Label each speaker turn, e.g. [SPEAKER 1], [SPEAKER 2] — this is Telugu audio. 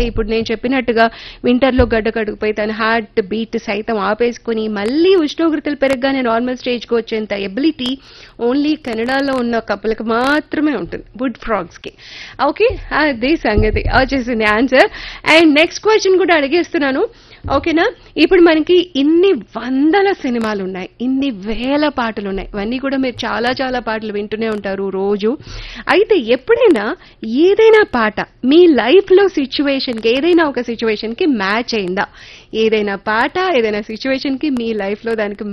[SPEAKER 1] అంటే ఇప్పుడు నేను చెప్పినట్టుగా వింటర్లో గడ్డ కడుగుపోయి తన హార్ట్ బీట్ సైతం ఆపేసుకుని మళ్ళీ ఉష్ణోగ్రతలు పెరగగానే నార్మల్ స్టేజ్కి వచ్చేంత ఎబిలిటీ ఓన్లీ కెనడాలో ఉన్న కప్పులకు మాత్రమే ఉంటుంది వుడ్ ఫ్రాగ్స్కి ఓకే అదే సంగతి వచ్చేసింది ఆన్సర్ అండ్ నెక్స్ట్ క్వశ్చన్ కూడా అడిగేస్తున్నాను ఓకేనా ఇప్పుడు మనకి ఇన్ని వందల సినిమాలు ఉన్నాయి ఇన్ని వేల పాటలు ఉన్నాయి ఇవన్నీ కూడా మీరు చాలా చాలా పాటలు వింటూనే ఉంటారు రోజు అయితే ఎప్పుడైనా ఏదైనా పాట మీ లైఫ్ లో సిచ్యువేషన్ కి ఏదైనా ఒక సిచ్యువేషన్ కి మ్యాచ్ అయిందా ఏదైనా పాట ఏదైనా సిచ్యువేషన్ కి మీ లైఫ్ లో దానికి